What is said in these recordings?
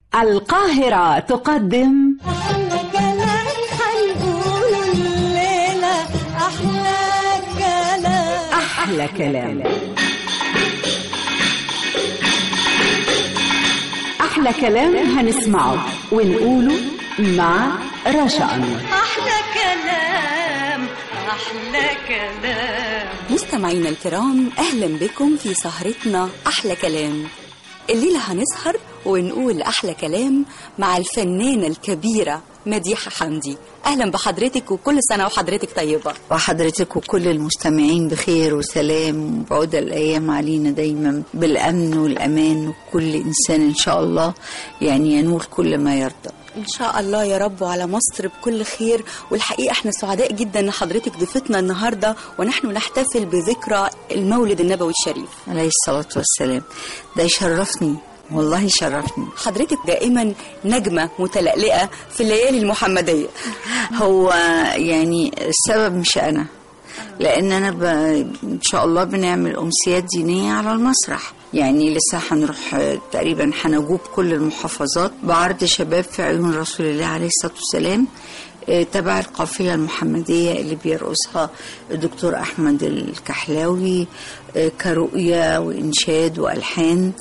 القاهرة تقدم أحلى كلام هنقوله الليلة أحلى كلام أحلى كلام أحلى كلام هنسمعه ونقوله مع رشا أنور أحلى كلام أحلى كلام مستمعينا الكرام أهلا بكم في سهرتنا أحلى كلام الليلة هنسهر ونقول أحلى كلام مع الفنانة الكبيرة مديحة حمدي أهلا بحضرتك وكل سنة وحضرتك طيبة وحضرتك وكل المستمعين بخير وسلام وبعود الأيام علينا دايما بالأمن والأمان وكل إنسان إن شاء الله يعني ينول كل ما يرضى إن شاء الله يا رب وعلى مصر بكل خير والحقيقة احنا سعداء جدا ان حضرتك ضيفتنا النهاردة ونحن نحتفل بذكرى المولد النبوي الشريف عليه الصلاة والسلام ده يشرفني والله يشرفني حضرتك دائما نجمة متلألئة في الليالي المحمدية هو يعني السبب مش أنا لأن أنا ب... إن شاء الله بنعمل أمسيات دينية على المسرح يعني لسه هنروح آه، تقريبا هنجوب كل المحافظات بعرض شباب في عيون رسول الله عليه الصلاة والسلام آه، تبع القافلة المحمدية اللي بيرقصها الدكتور أحمد الكحلاوي آه، كرؤية وإنشاد وألحان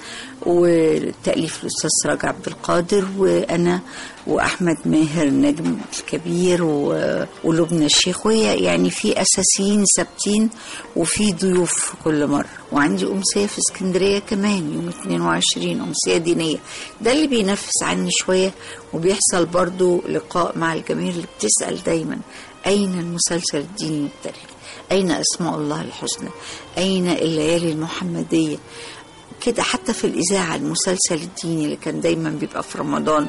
وتأليف الأستاذ سراج عبد القادر وأنا وأحمد ماهر النجم الكبير و- ولبنى الشيخ وهي يعني في أساسيين ثابتين وفي ضيوف كل مرة وعندي أمسية في اسكندرية كمان يوم 22 أمسية دينية ده اللي بينفس عني شوية وبيحصل برضو لقاء مع الجماهير اللي بتسأل دايما أين المسلسل الديني والتاريخي أين أسماء الله الحسنى أين الليالي المحمدية كده حتى في الإذاعة المسلسل الديني اللي كان دايما بيبقى في رمضان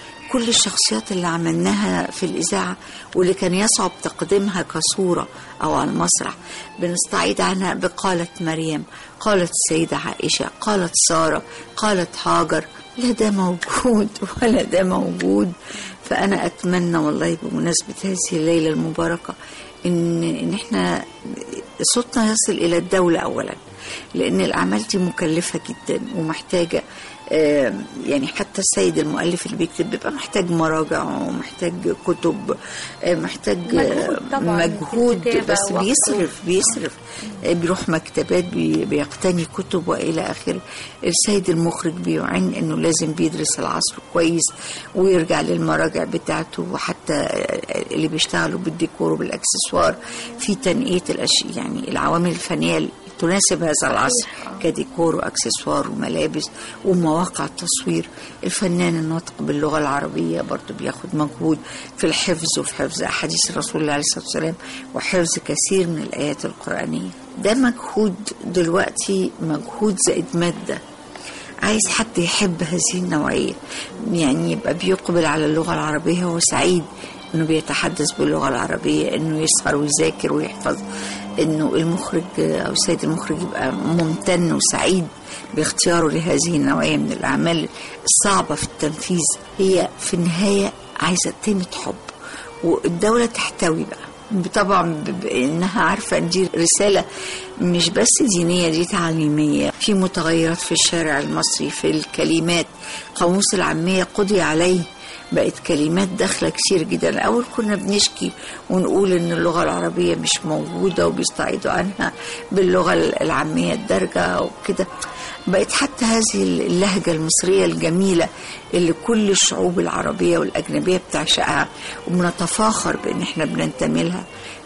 كل الشخصيات اللي عملناها في الإذاعة واللي كان يصعب تقديمها كصورة أو على المسرح بنستعيد عنها بقالت مريم قالت السيدة عائشة قالت سارة قالت هاجر لا ده موجود ولا ده موجود فأنا أتمنى والله بمناسبة هذه الليلة المباركة إن إن إحنا صوتنا يصل إلى الدولة أولا لأن الأعمال دي مكلفة جدا ومحتاجة آه، يعني حتى السيد المؤلف اللي بيكتب بيبقى محتاج مراجع ومحتاج كتب آه، محتاج آه، مجهود طبعاً في مجهود الكتابة بس وقت. بيصرف بيصرف آه، بيروح مكتبات بي- بيقتني كتب والى اخره السيد المخرج بيعن انه لازم بيدرس العصر كويس ويرجع للمراجع بتاعته وحتى آه، اللي بيشتغلوا بالديكور وبالاكسسوار في تنقيه الاشياء يعني العوامل الفنيه اللي تناسب هذا العصر كديكور واكسسوار وملابس ومواقع التصوير الفنان الناطق باللغه العربيه برضه بياخد مجهود في الحفظ وفي حفظ احاديث الرسول الله عليه الصلاه والسلام وحفظ كثير من الايات القرانيه ده مجهود دلوقتي مجهود زائد ماده عايز حد يحب هذه النوعية يعني يبقى بيقبل على اللغة العربية هو سعيد انه بيتحدث باللغة العربية انه يسهر ويذاكر ويحفظ انه المخرج او السيد المخرج يبقى ممتن وسعيد باختياره لهذه النوعية من الاعمال الصعبة في التنفيذ هي في النهاية عايزة تيمة حب والدولة تحتوي بقى طبعا ب- بانها عارفه ان دي رساله مش بس دينيه دي تعليميه في متغيرات في الشارع المصري في الكلمات قاموس العاميه قضي عليه بقت كلمات داخله كتير جدا الاول كنا بنشكي ونقول ان اللغه العربيه مش موجوده وبيستعيدوا عنها باللغه العاميه الدارجه وكده بقت حتى هذه اللهجة المصرية الجميلة اللي كل الشعوب العربية والأجنبية بتعشقها وبنتفاخر بإن إحنا بننتمي لها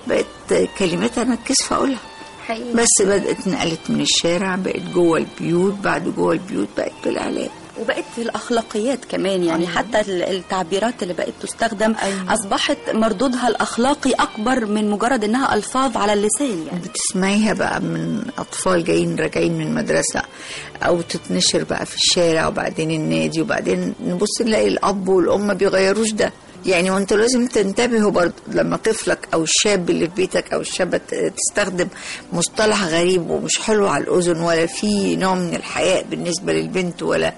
بقت كلمات أنا كسف أقولها حقيقي. بس بدأت نقلت من الشارع بقت جوه البيوت بعد جوه البيوت بقت بالإعلام وبقت في الأخلاقيات كمان يعني حتى ال- التعبيرات اللي بقت تستخدم أيوة. أصبحت مردودها الأخلاقي أكبر من مجرد إنها ألفاظ على اللسان يعني بتسمعيها بقى من أطفال جايين راجعين من المدرسة أو تتنشر بقى في الشارع وبعدين النادي وبعدين نبص نلاقي الأب والأم ما بيغيروش ده يعني وانتوا لازم تنتبهوا برضه لما طفلك او الشاب اللي في بيتك او الشابه ت- تستخدم مصطلح غريب ومش حلو على الاذن ولا في نوع من الحياء بالنسبه للبنت ولا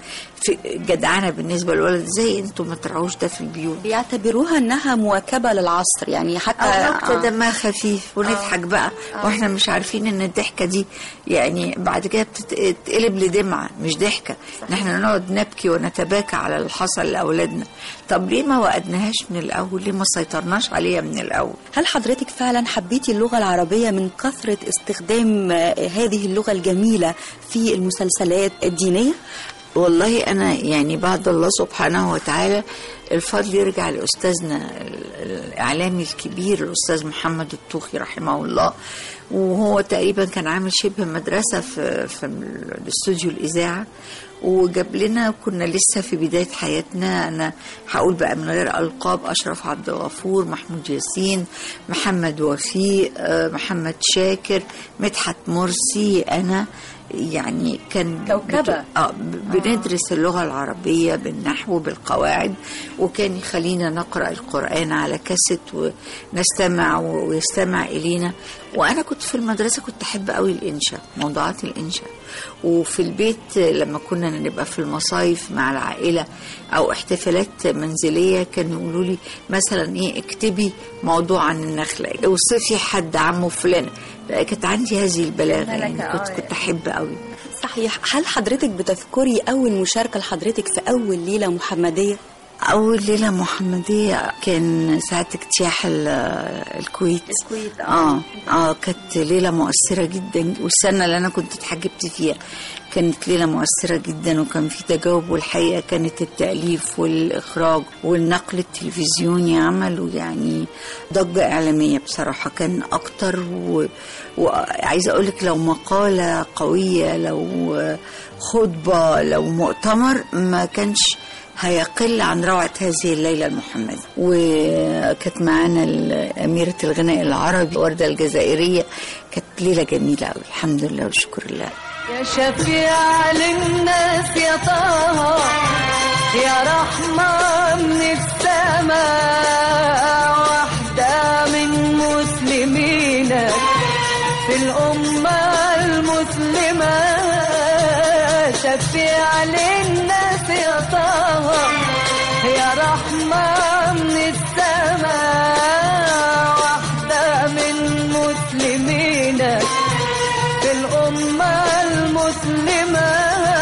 في جدعانه بالنسبه للولد ازاي انتوا ما ترعوش ده في البيوت بيعتبروها انها مواكبه للعصر يعني حتى او نكته آه. دمها خفيف ونضحك بقى واحنا مش عارفين ان الضحكه دي يعني بعد كده بتتقلب لدمعه مش ضحكه ان احنا نقعد نبكي ونتباكى على اللي حصل لاولادنا طب ليه ما وقدناهاش من الاول ليه ما سيطرناش عليها من الاول هل حضرتك فعلا حبيتي اللغة العربية من كثرة استخدام آه، هذه اللغة الجميلة في المسلسلات الدينية؟ والله انا يعني بعد الله سبحانه وتعالى الفضل يرجع لاستاذنا ال- الاعلامي الكبير الاستاذ محمد الطوخي رحمه الله وهو تقريبا كان عامل شبه مدرسه في في الاستوديو الاذاعه وجاب لنا كنا لسه في بدايه حياتنا انا هقول بقى من غير القاب اشرف عبد الغفور محمود ياسين محمد وفيق آه، محمد شاكر مدحت مرسي انا يعني كان كوكبة. بت- اه ب- بندرس اللغة العربية بالنحو بالقواعد وكان يخلينا نقرأ القرآن على كاسيت ونستمع و- ويستمع إلينا وأنا كنت في المدرسة كنت أحب قوي الإنشاء موضوعات الإنشاء وفي البيت لما كنا نبقى في المصايف مع العائلة أو احتفالات منزلية كانوا يقولوا لي مثلا إيه اكتبي موضوع عن النخلة اوصفي حد عمه فلان كانت عندي هذه البلاغة يعني كنت كنت أحب قوي صحيح هل حضرتك بتذكري أول مشاركة لحضرتك في أول ليلة محمدية؟ أول ليلة محمدية كان ساعة اجتياح ال- الكويت الكويت، اه اه كانت ليلة مؤثرة جدا والسنة اللي أنا كنت اتحجبت فيها كانت ليلة مؤثرة جدا وكان في تجاوب والحقيقة كانت التأليف والإخراج والنقل التلفزيوني عملوا يعني ضجة إعلامية بصراحة كان أكتر و... وعايزة أقولك لو مقالة قوية لو خطبة لو مؤتمر ما كانش هيقل عن روعة هذه الليلة المحمدة وكانت معانا ال- أميرة الغناء العربي وردة الجزائرية كانت ليلة جميلة أوي الحمد لله والشكر لله يا شفيع للناس يا طه يا رحمة من السماء واحدة من مسلمينك في الأمة المسلمة شفيع للناس يا طه يا رحمة من السماء واحدة من مسلمينك في الأمة المسلمة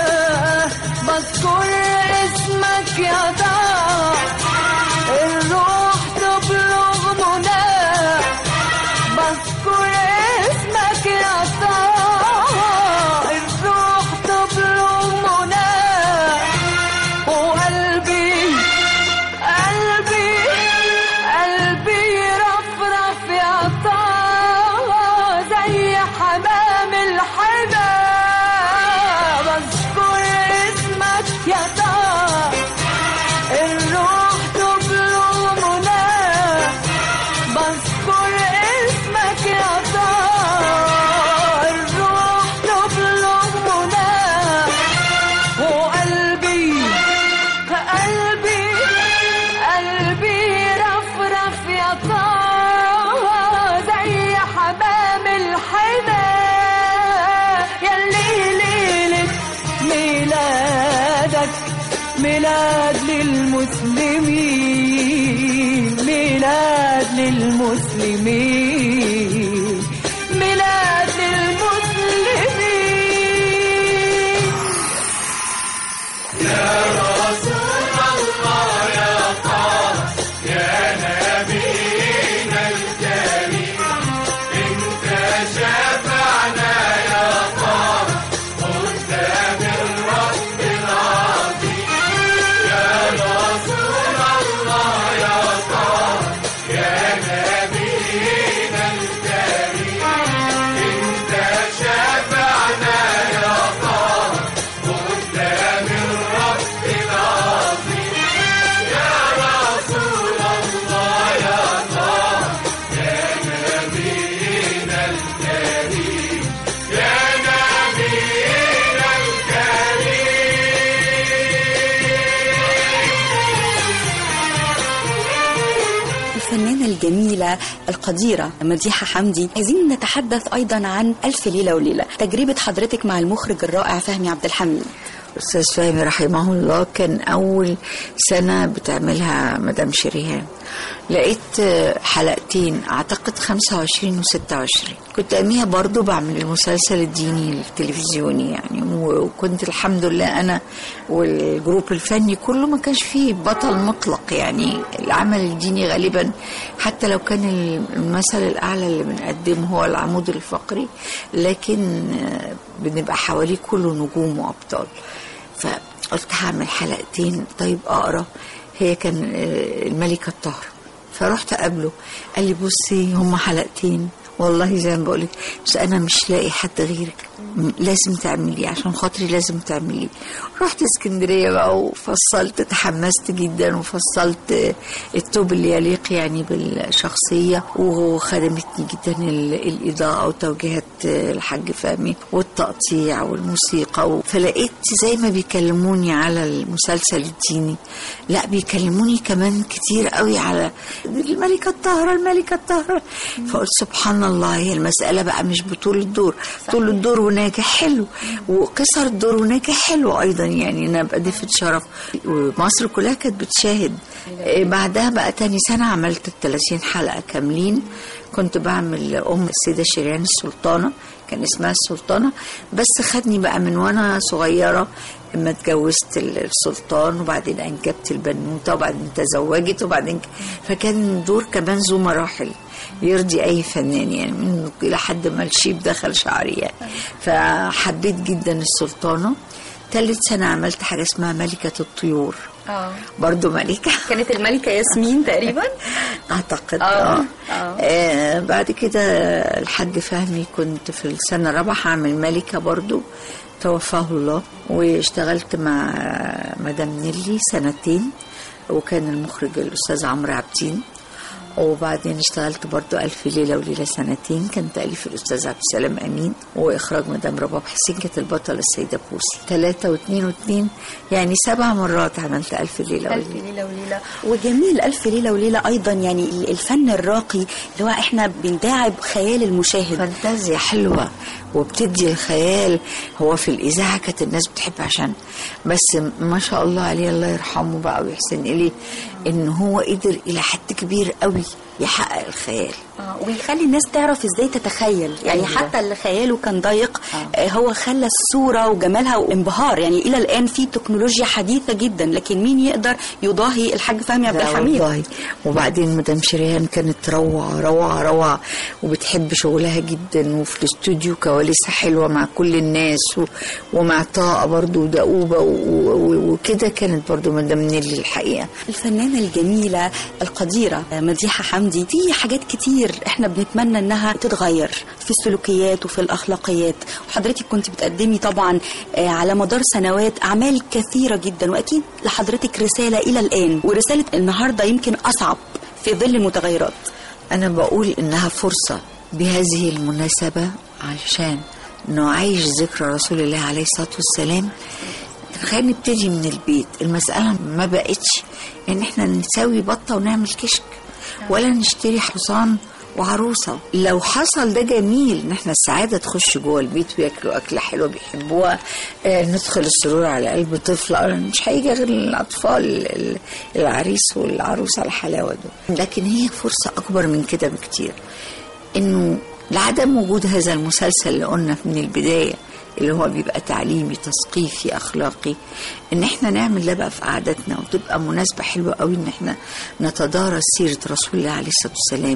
بذكر اسمك يا ضاع الروح تبلغ منى بذكر اسمك يا ضاع الروح تبلغ منى وقلبي قلبي قلبي رفرف يا طه زي حمام الحمى بذكر اسمك يا طه الروح تبلغ منى بذكر اسمك يا طه الروح تبلغ منى وقلبي قلبي قلبي رفرف يا طه زي حمام الحمى يلي ليلة ميلادك ميلاد للمسلمين ميلاد للمسلمين ميلاد للمسلمين الفنانة الجميلة القديرة مديحة حمدي عايزين نتحدث أيضا عن ألف ليلة وليلة تجربة حضرتك مع المخرج الرائع فهمي عبد الحميد أستاذ فهمي رحمه الله كان أول سنة بتعملها مدام شريهان لقيت آه، حلقتين أعتقد 25 و 26 كنت أميها برضو بعمل المسلسل الديني التلفزيوني يعني وكنت الحمد لله أنا والجروب الفني كله ما كانش فيه بطل مطلق يعني العمل الديني غالبا حتى لو كان المثل الأعلى اللي بنقدمه هو العمود الفقري لكن آه، بنبقى حواليه كله نجوم وأبطال فقلت هعمل حلقتين طيب اقرا هي كان آه، الملكه الطاهره فرحت اقابله قال لي بصي هما حلقتين والله زي ما بقولك بس انا مش لاقي حد غيرك م- لازم تعمليه عشان خاطري لازم تعمليه رحت اسكندريه بقى وفصلت تحمست جدا وفصلت آه، التوب اللي يليق يعني بالشخصيه وخدمتني جدا ال- الاضاءه وتوجيهات آه، الحاج فهمي والتقطيع والموسيقى و- فلقيت زي ما بيكلموني على المسلسل الديني لا بيكلموني كمان كتير قوي على الملكه الطاهره الملكه الطاهره فقلت سبحان الله هي المساله بقى مش بطول الدور طول الدور وناجح حلو وقصر الدور وناجح حلو ايضا يعني انا ابقى ضيفه شرف ومصر كلها كانت بتشاهد إيه بعدها بقى تاني سنه عملت ال 30 حلقه كاملين كنت بعمل ام السيده شريان السلطانه كان اسمها السلطانه بس خدني بقى من وانا صغيره اما اتجوزت السلطان وبعدين انجبت البنوته وبعدين تزوجت وبعدين ك- فكان دور كمان ذو مراحل يرضي اي فنان يعني من الى حد ما الشيب دخل شعري يعني فحبيت جدا السلطانه ثالث سنه عملت حاجه اسمها ملكه الطيور اه برضو ملكه كانت الملكه ياسمين تقريبا اعتقد آه. اه, آه. آه. بعد كده الحاج فهمي كنت في السنه الرابعه هعمل ملكه برضو توفاه الله واشتغلت مع مدام نيلي سنتين وكان المخرج الاستاذ عمرو عابدين وبعدين اشتغلت برضو ألف ليلة وليلة سنتين كان تأليف الأستاذ عبد السلام أمين وإخراج مدام رباب حسين كانت البطلة السيدة بوسي ثلاثة واثنين واثنين يعني سبع مرات عملت ألف ليلة ألف وليلة ليلة وليلة وجميل ألف ليلة وليلة أيضا يعني الفن الراقي اللي هو إحنا بنداعب خيال المشاهد فانتازيا حلوة وبتدي الخيال هو في الإذاعة كانت الناس بتحب عشان بس ما شاء الله عليه الله يرحمه بقى ويحسن إليه إن هو قدر إلى حد كبير قوي يحقق الخيال آه، ويخلي الناس تعرف ازاي تتخيل يعني أيوة. حتى اللي خياله كان ضيق آه. آه، هو خلى الصورة وجمالها وانبهار يعني إلى الآن في تكنولوجيا حديثة جدا لكن مين يقدر يضاهي الحاج فهمي عبد لا الحميد والله وبعدين مدام شريهان كانت روعة روعة روعة وبتحب شغلها جدا وفي الاستوديو كواليسها حلوة مع كل الناس و... ومع طاقة برضو ودؤوبة و... و... وكده كانت برضو مدام نيلي الحقيقة الفنانة الجميلة القديرة آه، مديحة حمدي في حاجات كتير احنا بنتمنى انها تتغير في السلوكيات وفي الاخلاقيات وحضرتك كنت بتقدمي طبعا آه، على مدار سنوات اعمال كثيرة جدا واكيد لحضرتك رسالة الى الان ورسالة النهاردة يمكن اصعب في ظل المتغيرات أنا بقول إنها فرصة بهذه المناسبة عشان نعيش ذكرى رسول الله عليه الصلاة والسلام خلينا نبتدي من البيت المسألة ما بقتش إن إحنا نساوي بطة ونعمل كشك ولا نشتري حصان وعروسة لو حصل ده جميل ان احنا السعادة تخش جوه البيت وياكلوا أكلة حلوة بيحبوها آه ندخل السرور على قلب طفل آه، مش هيجي غير الأطفال ال- العريس والعروسة الحلاوة دول لكن هي فرصة أكبر من كده بكتير انه لعدم وجود هذا المسلسل اللي قلنا من البدايه اللي هو بيبقى تعليمي تثقيفي اخلاقي ان احنا نعمل ده بقى في قعدتنا وتبقى مناسبه حلوه قوي ان احنا نتدارس سيره رسول الله عليه الصلاه والسلام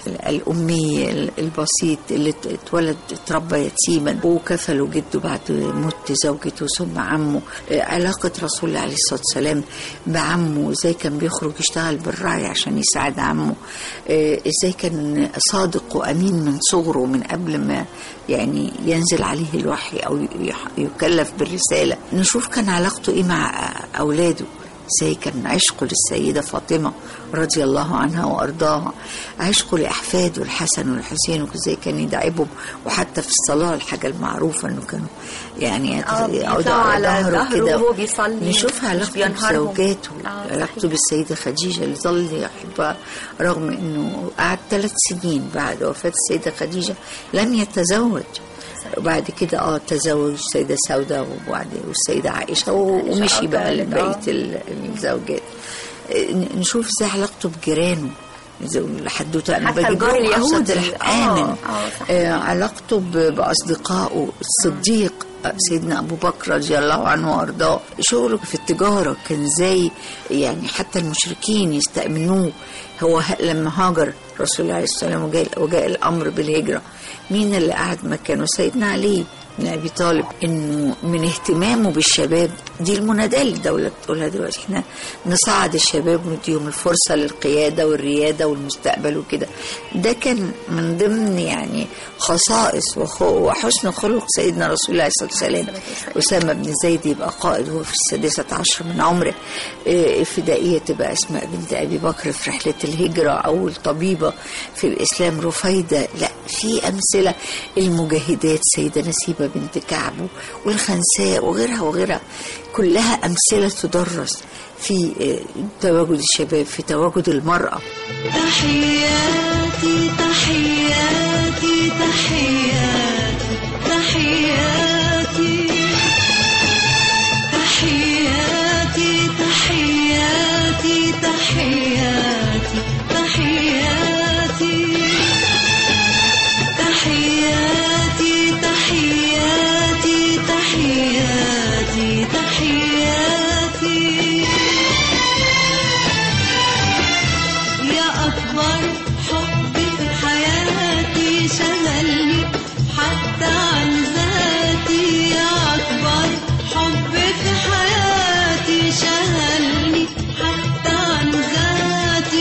الامي البسيط اللي اتولد اتربى يتيما وكفله جده بعد موت زوجته ثم عمه علاقه رسول الله عليه الصلاه والسلام بعمه ازاي كان بيخرج يشتغل بالرعي عشان يساعد عمه آه، ازاي كان صادق وامين من صغره من قبل ما يعني ينزل عليه الوحي او يح- يكلف بالرساله نشوف كان علاقته ايه مع اولاده ازاي كان عشقه للسيده فاطمه رضي الله عنها وارضاها عشقه لاحفاده الحسن والحسين وازاي كان يداعبهم وحتى في الصلاه الحاجه المعروفه انه كانوا يعني آه، يقعدوا بيطلعوا على ظهره ظهره كده وهو بيصلي، نشوف مش علاقته بينهارهم. بزوجاته آه، علاقته صحيح. بالسيدة خديجة اللي ظل يحبها رغم انه قعد ثلاث سنين بعد وفاة السيدة خديجة لم يتزوج وبعد كده اه تزوج السيدة سودة وبعد والسيدة عائشة و- ومشي بقى لبقية ال- الزوجات آه، نشوف ازاي علاقته بجيرانه زي الحدوته انا حتى بجيب الجار لهم أبسط اليهودي. الح- آه، امن آه، صح. آه، علاقته ب- باصدقائه الصديق آه، سيدنا ابو بكر رضي الله عنه وارضاه شغله في التجاره كان زي يعني حتى المشركين يستأمنوه هو ه- لما هاجر رسول الله عليه السلام وجاء, وجاء الامر بالهجره مين اللي قعد مكانه سيدنا علي بن ابي طالب انه من اهتمامه بالشباب دي المناداه اللي الدوله بتقولها دلوقتي احنا نصعد الشباب ونديهم الفرصه للقياده والرياده والمستقبل وكده ده كان من ضمن يعني خصائص وخ- وحسن خلق سيدنا رسول الله صلى الله عليه وسلم اسامه بن زيد يبقى قائد وهو في السادسه عشر من عمره إيه، فدائيه تبقى اسماء بنت ابي بكر في رحله الهجره او الطبيبه في الاسلام رفيده لا في امثله المجاهدات سيده نسيبه بنت كعب والخنساء وغيرها وغيرها كلها امثله تدرس في آه، تواجد الشباب في تواجد المراه تحياتي تحياتي تحياتي تحياتي تحياتي تحياتي تحياتي تحياتي تحياتي تحياتي تحياتي تحياتي يا أكبر حب في حياتي شغلني حتى عن ذاتي يا أكبر حب في حياتي شغلني حتى عن ذاتي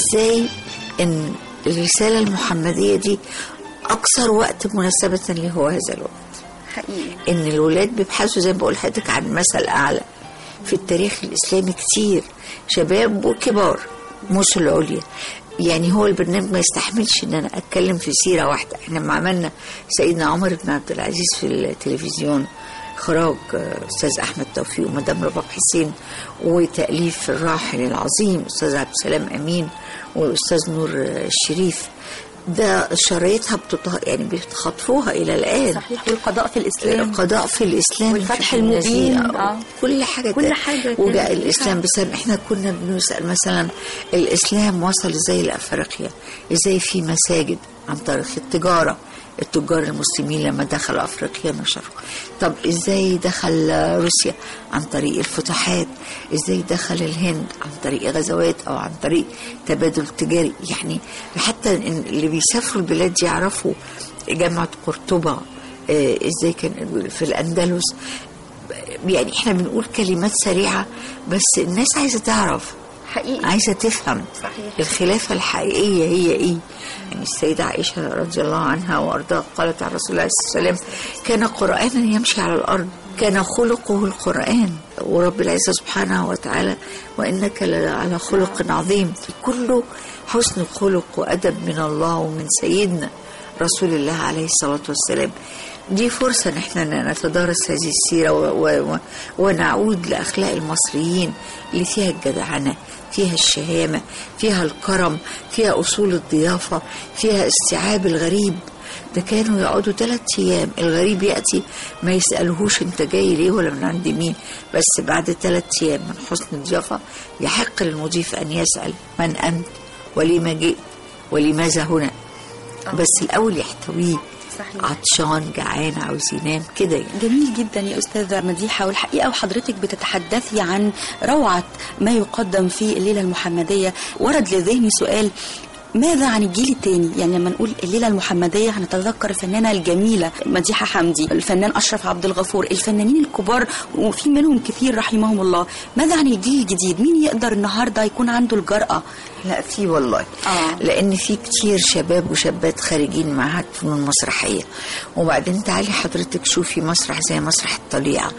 ازاي ان الرسالة المحمدية دي اكثر وقت مناسبة له هو هذا الوقت حقيقي ان الولاد بيبحثوا زي ما بقول لحضرتك عن مثل اعلى في التاريخ الاسلامي كتير شباب وكبار مش العليا يعني هو البرنامج ما يستحملش ان انا اتكلم في سيره واحده احنا لما عملنا سيدنا عمر بن عبد العزيز في التلفزيون اخراج آه، استاذ احمد توفيق ومدام رباب حسين وتاليف الراحل العظيم استاذ عبد السلام امين والاستاذ نور آه، الشريف ده شرايطها بتط... يعني بيتخطفوها الى الان صحيح والقضاء في الاسلام القضاء في الاسلام والفتح في النزيه، المبين، آه. كل حاجه كل كده. حاجة وجاء كده. الاسلام بسبب احنا كنا بنسال مثلا الاسلام وصل ازاي لافريقيا ازاي في مساجد عن طريق التجاره التجار المسلمين لما دخلوا افريقيا نشروا طب ازاي دخل روسيا عن طريق الفتوحات ازاي دخل الهند عن طريق غزوات او عن طريق تبادل تجاري يعني حتى إن اللي بيسافروا البلاد دي يعرفوا جامعه قرطبه آه، ازاي كان في الاندلس يعني احنا بنقول كلمات سريعه بس الناس عايزه تعرف حقيقي عايزه تفهم صحيح. الخلافه الحقيقيه هي ايه يعني السيده عائشه رضي الله عنها وارضاها قالت عن رسول الله صلى الله عليه وسلم كان قرانا يمشي على الارض كان خلقه القران ورب العزه سبحانه وتعالى وانك لعلى خلق عظيم كله حسن خلق وادب من الله ومن سيدنا رسول الله عليه الصلاه والسلام دي فرصة ان احنا نتدارس هذه السيرة و و و ونعود لأخلاق المصريين اللي فيها الجدعنة فيها الشهامة فيها الكرم فيها أصول الضيافة فيها استيعاب الغريب ده كانوا يقعدوا ثلاث أيام الغريب يأتي ما يسألهوش أنت جاي ليه ولا من عند مين بس بعد ثلاث أيام من حسن الضيافة يحق للمضيف أن يسأل من أنت ولما جئت ولماذا هنا بس الأول يحتويه صحيح. عطشان جعان عاوز ينام كده يعني جميل جدا يا أستاذة مديحة والحقيقة وحضرتك بتتحدثي عن روعة ما يقدم في الليلة المحمدية ورد لذهني سؤال ماذا عن الجيل الثاني يعني لما نقول الليلة المحمدية هنتذكر الفنانة الجميلة مديحة حمدي الفنان أشرف عبد الغفور الفنانين الكبار وفي منهم كثير رحمهم الله ماذا عن الجيل الجديد مين يقدر النهاردة يكون عنده الجرأة لا في والله آه. لان في كتير شباب وشابات خارجين معهد فنون مسرحيه وبعدين تعالي حضرتك شوفي مسرح زي مسرح الطليعه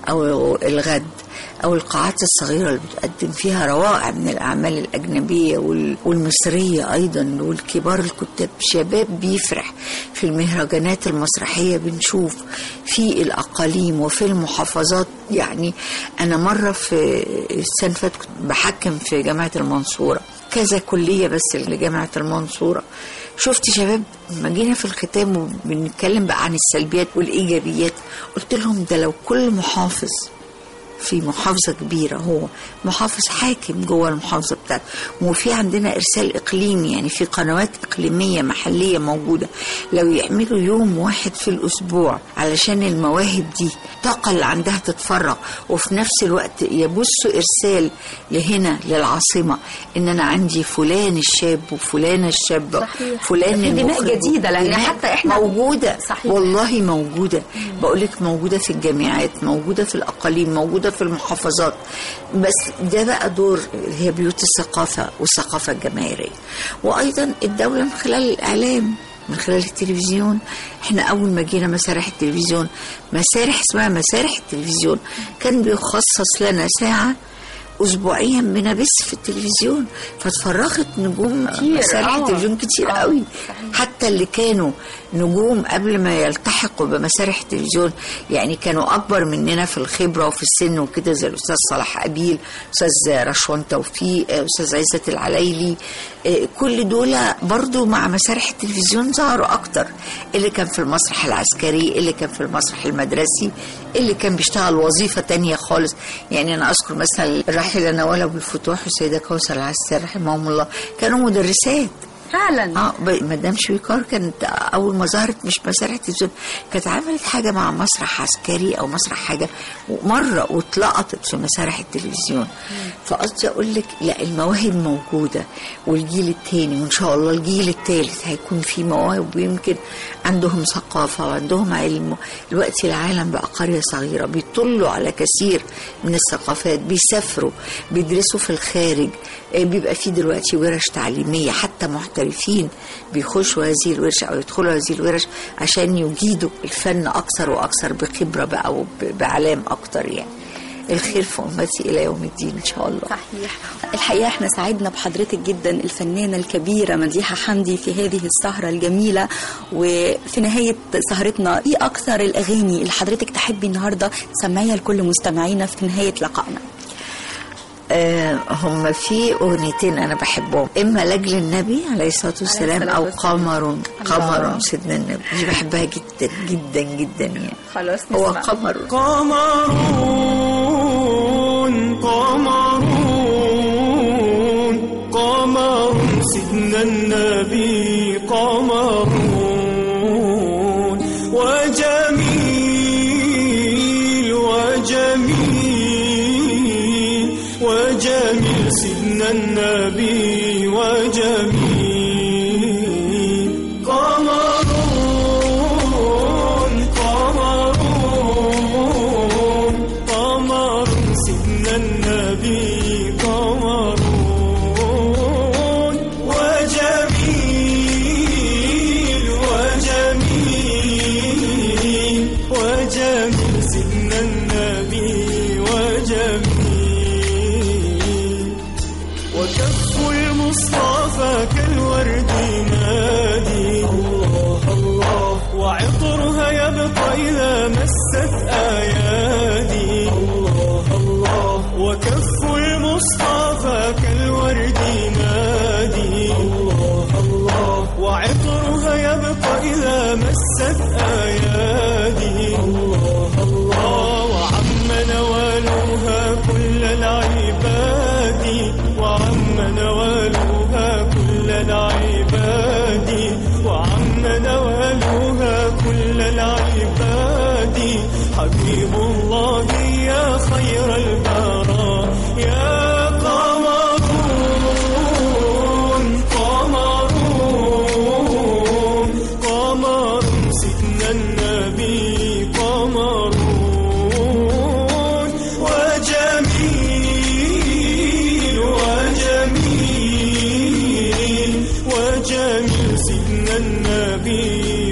او الغد او القاعات الصغيره اللي بتقدم فيها روائع من الاعمال الاجنبيه وال- والمصريه ايضا والكبار الكتاب شباب بيفرح في المهرجانات المسرحيه بنشوف في الاقاليم وفي المحافظات يعني انا مره في السنه اللي فاتت كنت بحكم في جامعه المنصوره كذا كلية بس لجامعة المنصورة شفت شباب لما جينا في الختام وبنتكلم بقى عن السلبيات والإيجابيات قلت لهم ده لو كل محافظ في محافظة كبيرة هو محافظ حاكم جوه المحافظة بتاعته وفي عندنا إرسال إقليمي يعني في قنوات إقليمية محلية موجودة لو يعملوا يوم واحد في الأسبوع علشان المواهب دي الطاقة اللي عندها تتفرغ وفي نفس الوقت يبصوا إرسال لهنا للعاصمة إن أنا عندي فلان الشاب وفلانة الشابة صحيح. فلان في دماء المخرج جديدة، لأن دماء حتى إحنا- موجودة صحيح. والله موجودة بقول لك موجودة في الجامعات موجودة في الأقاليم موجودة في المحافظات بس ده بقى دور هي بيوت الثقافة والثقافة الجماهيرية وأيضا الدولة من خلال الإعلام من خلال التلفزيون احنا اول ما جينا مسارح التلفزيون مسارح اسمها مسارح التلفزيون كان بيخصص لنا ساعه اسبوعيا بنبث في التلفزيون فتفرغت نجوم كتير، مسارح آه. التلفزيون كتير آه، قوي صحيح. حتى اللي كانوا نجوم قبل ما يلتحقوا بمسارح التلفزيون يعني كانوا اكبر مننا في الخبره وفي السن وكده زي الاستاذ صلاح ابيل استاذ رشوان توفيق استاذ عزت العلايلي آه، كل دول برضو مع مسارح التلفزيون ظهروا اكتر اللي كان في المسرح العسكري اللي كان في المسرح المدرسي اللي كان بيشتغل وظيفه تانية خالص يعني انا اذكر مثلا الراحله نوال ابو الفتوح والسيده كوثر العسكري رحمهم الله كانوا مدرسات فعلا اه ب- مدام شويكار كانت اول ما ظهرت مش مسرح التلفزيون كانت عملت حاجه مع مسرح عسكري او مسرح حاجه مره واتلقطت في مسارح التلفزيون فقصدي اقول لك لا المواهب موجوده والجيل الثاني وان شاء الله الجيل الثالث هيكون في مواهب ويمكن عندهم ثقافه وعندهم علم دلوقتي العالم بقى قريه صغيره بيطلوا على كثير من الثقافات بيسافروا بيدرسوا في الخارج آه، بيبقى في دلوقتي ورش تعليميه حتى محترفين بيخشوا هذه الورش او يدخلوا هذه الورش عشان يجيدوا الفن اكثر واكثر بخبره بقى وبعلام اكتر يعني الخير في امتي الى يوم الدين ان شاء الله صحيح الحقيقة احنا سعدنا بحضرتك جدا الفنانة الكبيرة مديحة حمدي في هذه السهرة الجميلة وفي نهاية سهرتنا ايه اكثر الاغاني اللي حضرتك تحبي النهاردة تسمعيها لكل مستمعينا في نهاية لقائنا آه هم في اغنيتين انا بحبهم اما لاجل النبي عليه الصلاه والسلام الصلاة او والسلام. قمر قمر سيدنا النبي دي بحبها جدا جدا جدا يعني خلاص هو قمر قمرون قمرون قمر سيدنا النبي قمرون وجميل وجميل وجميل سيدنا النبي وجميل قمرون قمرون قمر سيدنا النبي قمرون وجميل وجميل وجميل سيدنا النبي وجميل وكف المصطفى كالورد نادي الله الله وعطرها يبقى إذا مست أيادي الله الله وكف المصطفى كالورد نادي الله الله وعطرها يبقى إذا مست أيادي الله الله وعم نوالها كل العباد وعم نوالها كل العباد وعم نوالها كل العباد حبيب الله يا خير البراء يا قمرون قمرون قمر سيدنا النبي قمرون وجميل وجميل وجميل سيدنا النبي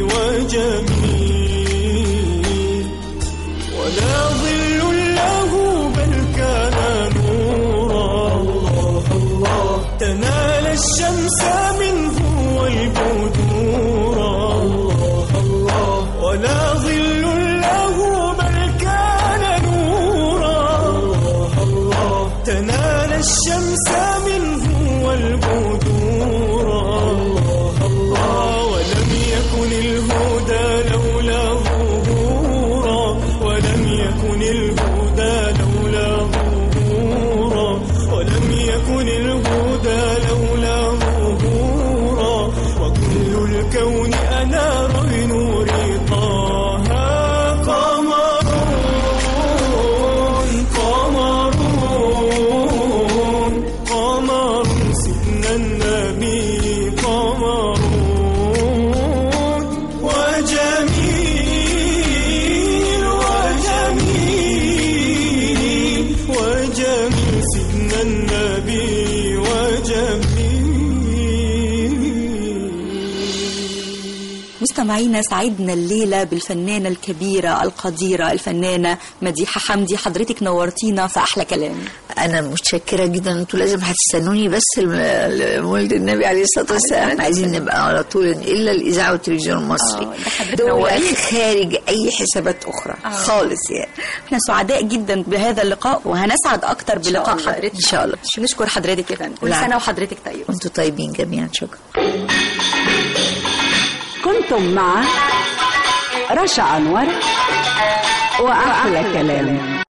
وجميل ولا ظل له بل كان نورا الله الله تنال الشمس منه والبدورا الله الله ولا ظل له بل كان نورا الله الله تنال الشمس منه والبدورا الله الله ولم يكن الهدى لولا ظهورا ولم يكن الهدى لولا ظهورا ولم يكن الهدى لولا ظهورا وكل الكون أنار بنور طه قمرون قمرون قمر سيدنا النبي قمرون وجميل وجميل وجميل سيدنا النبي وجميل مستمعينا سعدنا الليلة بالفنانة الكبيرة القديرة الفنانة مديحة حمدي حضرتك نورتينا في أحلى كلام انا متشكره جدا انتوا لازم هتستنوني بس الم- مولد النبي عليه الصلاه والسلام احنا عايزين نبقى على طول الا الاذاعه والتلفزيون المصري آه، ده حضرتك دول نورتينا. خارج اي حسابات اخرى خالص يعني احنا سعداء جدا بهذا اللقاء وهنسعد أكتر بلقاء الله، حضرتك إن شاء الله. نشكر حضرتك يا فندم كل العفو. سنة وحضرتك طيب وانتوا طيبين جميعا شكرا كنتم مع رشا أنور وأحلى كلام